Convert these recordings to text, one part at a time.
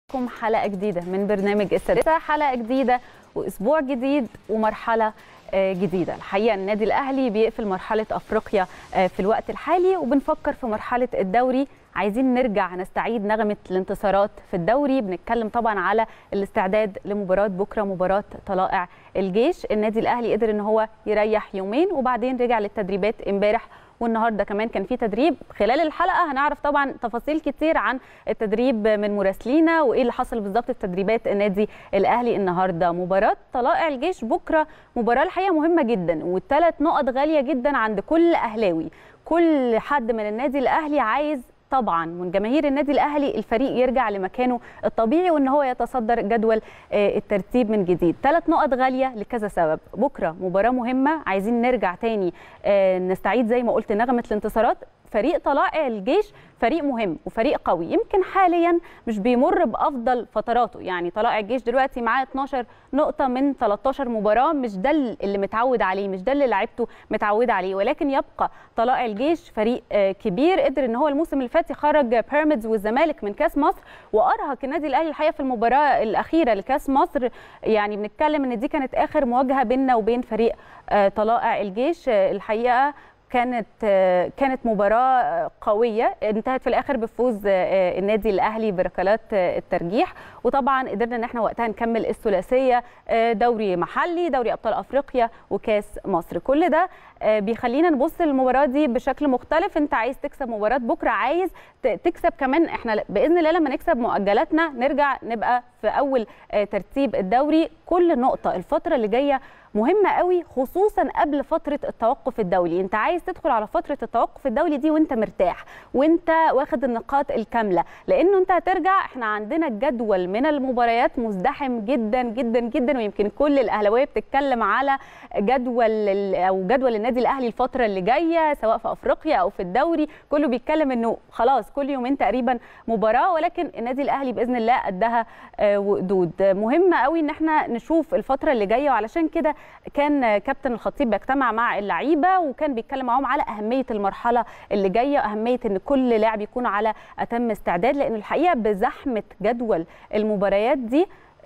لكم حلقه جديده من برنامج السادسه حلقه جديده واسبوع جديد ومرحله جديده الحقيقه النادي الاهلي بيقفل مرحله افريقيا في الوقت الحالي وبنفكر في مرحله الدوري عايزين نرجع نستعيد نغمه الانتصارات في الدوري بنتكلم طبعا على الاستعداد لمباراه بكره مباراه طلائع الجيش النادي الاهلي قدر ان هو يريح يومين وبعدين رجع للتدريبات امبارح والنهارده كمان كان في تدريب خلال الحلقه هنعرف طبعا تفاصيل كتير عن التدريب من مراسلينا وايه اللي حصل بالظبط في تدريبات النادي الاهلي النهارده مباراه طلائع الجيش بكره مباراه الحقيقه مهمه جدا والثلاث نقط غاليه جدا عند كل اهلاوي كل حد من النادي الاهلي عايز طبعا من جماهير النادي الاهلي الفريق يرجع لمكانه الطبيعي وان هو يتصدر جدول الترتيب من جديد ثلاث نقط غاليه لكذا سبب بكره مباراه مهمه عايزين نرجع تاني نستعيد زي ما قلت نغمه الانتصارات فريق طلائع الجيش فريق مهم وفريق قوي يمكن حاليا مش بيمر بافضل فتراته يعني طلائع الجيش دلوقتي معاه 12 نقطه من 13 مباراه مش ده اللي متعود عليه مش ده اللي لعيبته متعوده عليه ولكن يبقى طلائع الجيش فريق كبير قدر ان هو الموسم اللي فات يخرج بيراميدز والزمالك من كاس مصر وارهق النادي الاهلي الحقيقه في المباراه الاخيره لكاس مصر يعني بنتكلم ان دي كانت اخر مواجهه بيننا وبين فريق طلائع الجيش الحقيقه كانت كانت مباراه قويه انتهت في الاخر بفوز النادي الاهلي بركلات الترجيح وطبعا قدرنا ان احنا وقتها نكمل الثلاثيه دوري محلي دوري ابطال افريقيا وكاس مصر كل ده بيخلينا نبص للمباراه دي بشكل مختلف انت عايز تكسب مباراه بكره عايز تكسب كمان احنا باذن الله لما نكسب مؤجلاتنا نرجع نبقى في اول ترتيب الدوري كل نقطه الفتره اللي جايه مهمه قوي خصوصا قبل فتره التوقف الدولي انت عايز تدخل على فتره التوقف الدولي دي وانت مرتاح وانت واخد النقاط الكامله لانه انت هترجع احنا عندنا جدول من المباريات مزدحم جدا جدا جدا ويمكن كل الاهلاويه بتتكلم على جدول او جدول النادي الاهلي الفتره اللي جايه سواء في افريقيا او في الدوري كله بيتكلم انه خلاص كل يومين تقريبا مباراه ولكن النادي الاهلي باذن الله قدها وقدود مهم قوي ان احنا نشوف الفتره اللي جايه وعلشان كده كان كابتن الخطيب بيجتمع مع اللعيبه وكان بيتكلم معاهم على اهميه المرحله اللي جايه اهميه ان كل لاعب يكون على اتم استعداد لان الحقيقه بزحمه جدول المباريات دي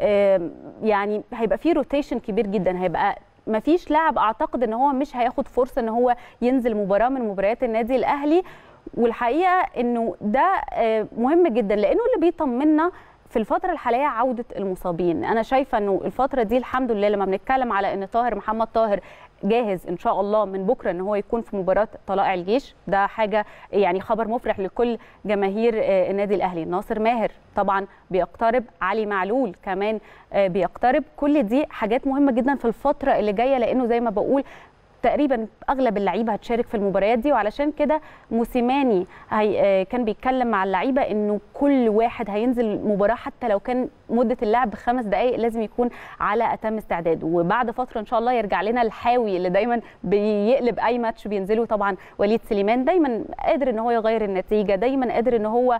يعني هيبقى فيه روتيشن كبير جدا هيبقى ما فيش لاعب اعتقد ان هو مش هياخد فرصه ان هو ينزل مباراه من مباريات النادي الاهلي والحقيقه انه ده مهم جدا لانه اللي بيطمنا في الفترة الحالية عودة المصابين أنا شايفة أنه الفترة دي الحمد لله لما بنتكلم على أن طاهر محمد طاهر جاهز ان شاء الله من بكره ان هو يكون في مباراه طلائع الجيش ده حاجه يعني خبر مفرح لكل جماهير النادي الاهلي ناصر ماهر طبعا بيقترب علي معلول كمان بيقترب كل دي حاجات مهمه جدا في الفتره اللي جايه لانه زي ما بقول تقريبا اغلب اللعيبه هتشارك في المباريات دي وعلشان كده موسيماني هي كان بيتكلم مع اللعيبه انه كل واحد هينزل مباراه حتى لو كان مده اللعب خمس دقائق لازم يكون على اتم استعداد وبعد فتره ان شاء الله يرجع لنا الحاوي اللي دايما بيقلب اي ماتش بينزله طبعا وليد سليمان دايما قادر ان هو يغير النتيجه دايما قادر ان هو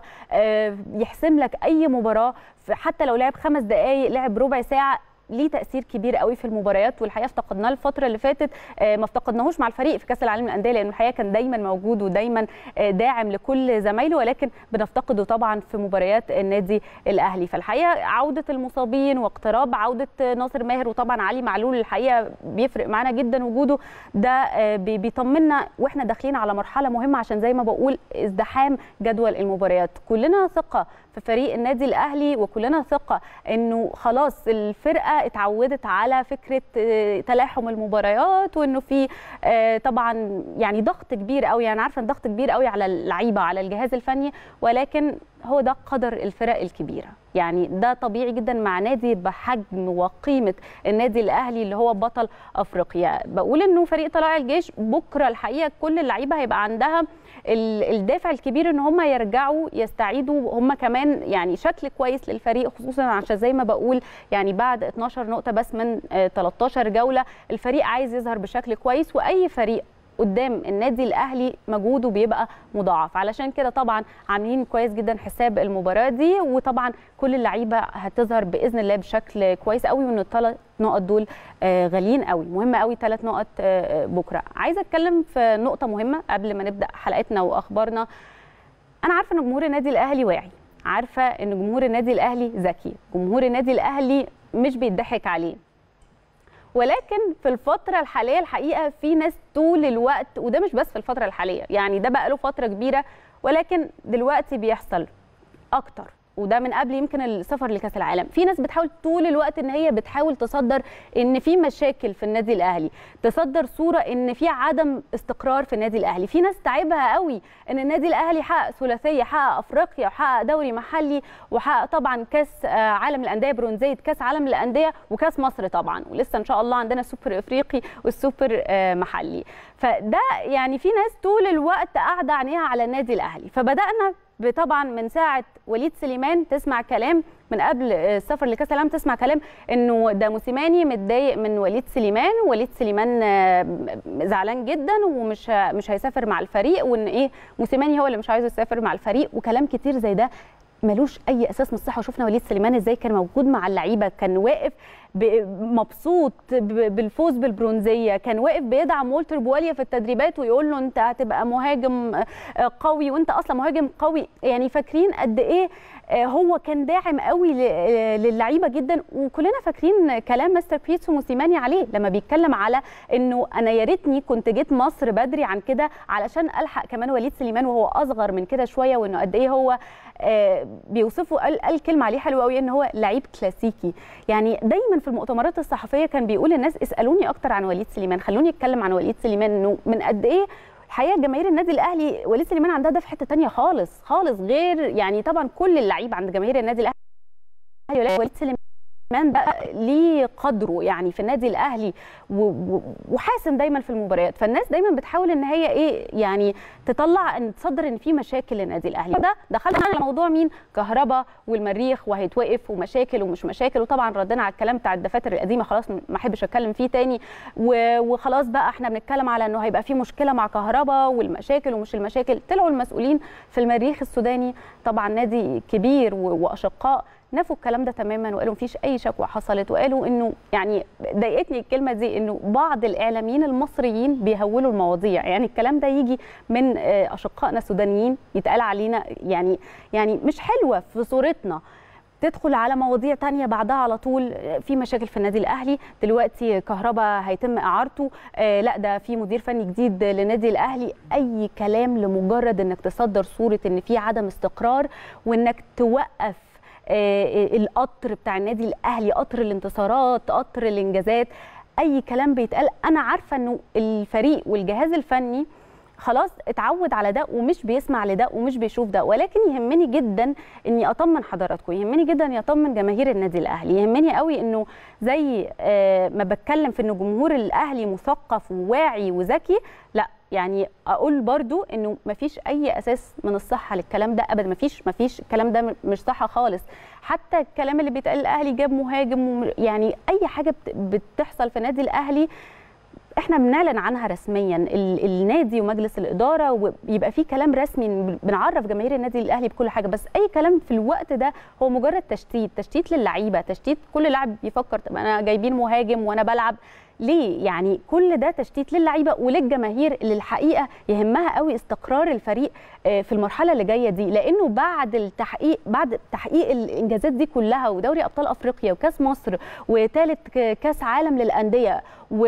يحسم لك اي مباراه حتى لو لعب خمس دقائق لعب ربع ساعه ليه تاثير كبير قوي في المباريات والحقيقه افتقدناه الفتره اللي فاتت ما افتقدناهوش مع الفريق في كاس العالم للانديه لان الحقيقه كان دايما موجود ودايما داعم لكل زمايله ولكن بنفتقده طبعا في مباريات النادي الاهلي فالحقيقه عوده المصابين واقتراب عوده ناصر ماهر وطبعا علي معلول الحقيقه بيفرق معانا جدا وجوده ده بيطمنا واحنا داخلين على مرحله مهمه عشان زي ما بقول ازدحام جدول المباريات كلنا ثقه في فريق النادي الاهلي وكلنا ثقه انه خلاص الفرقه اتعودت على فكره تلاحم المباريات وانه في طبعا يعني ضغط كبير قوي يعني عارفه ضغط كبير قوي على اللعيبه على الجهاز الفني ولكن هو ده قدر الفرق الكبيره يعني ده طبيعي جدا مع نادي بحجم وقيمه النادي الاهلي اللي هو بطل افريقيا بقول انه فريق طلائع الجيش بكره الحقيقه كل اللعيبه هيبقى عندها الدافع الكبير ان هم يرجعوا يستعيدوا هم كمان يعني شكل كويس للفريق خصوصا عشان زي ما بقول يعني بعد 12 نقطه بس من 13 جوله الفريق عايز يظهر بشكل كويس واي فريق قدام النادي الاهلي مجهوده بيبقى مضاعف علشان كده طبعا عاملين كويس جدا حساب المباراه دي وطبعا كل اللعيبه هتظهر باذن الله بشكل كويس قوي وان الثلاث نقط دول غاليين قوي مهم قوي ثلاث نقط بكره عايزه اتكلم في نقطه مهمه قبل ما نبدا حلقتنا واخبارنا انا عارفه ان جمهور النادي الاهلي واعي عارفه ان جمهور النادي الاهلي ذكي جمهور النادي الاهلي مش بيضحك عليه ولكن في الفتره الحاليه الحقيقه في ناس طول الوقت وده مش بس في الفتره الحاليه يعني ده بقى له فتره كبيره ولكن دلوقتي بيحصل اكتر وده من قبل يمكن السفر لكاس العالم في ناس بتحاول طول الوقت ان هي بتحاول تصدر ان في مشاكل في النادي الاهلي تصدر صوره ان في عدم استقرار في النادي الاهلي في ناس تعبها قوي ان النادي الاهلي حقق ثلاثيه حقق افريقيا وحقق دوري محلي وحقق طبعا كاس عالم الانديه برونزيه كاس عالم الانديه وكاس مصر طبعا ولسه ان شاء الله عندنا سوبر افريقي والسوبر محلي فده يعني في ناس طول الوقت قاعده عينيها على النادي الاهلي فبدانا طبعا من ساعه وليد سليمان تسمع كلام من قبل السفر لكاس العالم تسمع كلام انه ده موسيماني متضايق من وليد سليمان وليد سليمان زعلان جدا ومش مش هيسافر مع الفريق وان ايه موسيماني هو اللي مش عايزه يسافر مع الفريق وكلام كتير زي ده ملوش اي اساس من الصحه وشفنا وليد سليمان ازاي كان موجود مع اللعيبه كان واقف مبسوط بالفوز بالبرونزيه كان واقف بيدعم والتر بواليا في التدريبات ويقول له انت هتبقى مهاجم قوي وانت اصلا مهاجم قوي يعني فاكرين قد ايه هو كان داعم قوي للعيبه جدا وكلنا فاكرين كلام مستر بيتسو موسيماني عليه لما بيتكلم على انه انا يا ريتني كنت جيت مصر بدري عن كده علشان الحق كمان وليد سليمان وهو اصغر من كده شويه وانه قد ايه هو بيوصفه قال, قال كلمه عليه حلوه قوي ان هو لعيب كلاسيكي يعني دايما في المؤتمرات الصحفيه كان بيقول للناس اسالوني اكتر عن وليد سليمان خلوني اتكلم عن وليد سليمان انه من قد ايه الحقيقه جماهير النادي الاهلي وليد سليمان عندها ده في حته ثانيه خالص خالص غير يعني طبعا كل اللعيبه عند جماهير النادي الاهلي وليد سليمان بقى ليه قدره يعني في النادي الاهلي وحاسم دايما في المباريات فالناس دايما بتحاول ان هي ايه يعني تطلع ان تصدر ان في مشاكل للنادي الاهلي ده دخلنا على موضوع مين كهربا والمريخ وهيتوقف ومشاكل ومش مشاكل وطبعا ردنا على الكلام بتاع الدفاتر القديمه خلاص ما احبش اتكلم فيه تاني وخلاص بقى احنا بنتكلم على انه هيبقى في مشكله مع كهربا والمشاكل ومش المشاكل طلعوا المسؤولين في المريخ السوداني طبعا نادي كبير واشقاء نفوا الكلام ده تماما وقالوا مفيش اي شكوى حصلت وقالوا انه يعني ضايقتني الكلمه دي انه بعض الاعلاميين المصريين بيهولوا المواضيع يعني الكلام ده يجي من اشقائنا السودانيين يتقال علينا يعني يعني مش حلوه في صورتنا تدخل على مواضيع تانية بعدها على طول في مشاكل في النادي الاهلي دلوقتي كهربا هيتم اعارته آه لا ده في مدير فني جديد للنادي الاهلي اي كلام لمجرد انك تصدر صوره ان في عدم استقرار وانك توقف آه القطر بتاع النادي الاهلي قطر الانتصارات قطر الانجازات اي كلام بيتقال انا عارفه انه الفريق والجهاز الفني خلاص اتعود على ده ومش بيسمع لده ومش بيشوف ده ولكن يهمني جدا اني اطمن حضراتكم يهمني جدا اني اطمن جماهير النادي الاهلي يهمني قوي انه زي آه ما بتكلم في انه جمهور الاهلي مثقف وواعي وذكي لا يعني اقول برضو انه مفيش اي اساس من الصحه للكلام ده ابدا مفيش مفيش الكلام ده مش صح خالص حتى الكلام اللي بيتقال الاهلي جاب مهاجم يعني اي حاجه بتحصل في النادي الاهلي احنا بنعلن عنها رسميا النادي ومجلس الاداره ويبقى في كلام رسمي بنعرف جماهير النادي الاهلي بكل حاجه بس اي كلام في الوقت ده هو مجرد تشتيت تشتيت للعيبه تشتيت كل لاعب بيفكر طب انا جايبين مهاجم وانا بلعب ليه يعني كل ده تشتيت للعيبه وللجماهير اللي الحقيقه يهمها قوي استقرار الفريق في المرحله اللي جايه دي لانه بعد التحقيق بعد تحقيق الانجازات دي كلها ودوري ابطال افريقيا وكاس مصر وثالث كاس عالم للانديه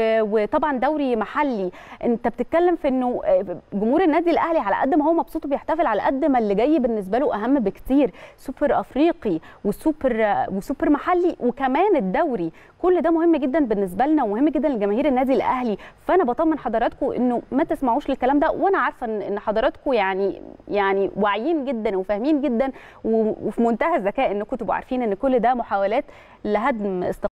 وطبعا دوري محلي انت بتتكلم في انه جمهور النادي الاهلي على قد ما هو مبسوط وبيحتفل على قد ما اللي جاي بالنسبه له اهم بكتير سوبر افريقي وسوبر وسوبر محلي وكمان الدوري كل ده مهم جدا بالنسبه لنا ومهم جدا لجماهير النادي الاهلي فانا بطمن حضراتكم انه ما تسمعوش للكلام ده وانا عارفه ان حضراتكم يعني يعني واعيين جدا وفاهمين جدا وفي منتهى الذكاء انكم تبقوا عارفين ان كل ده محاولات لهدم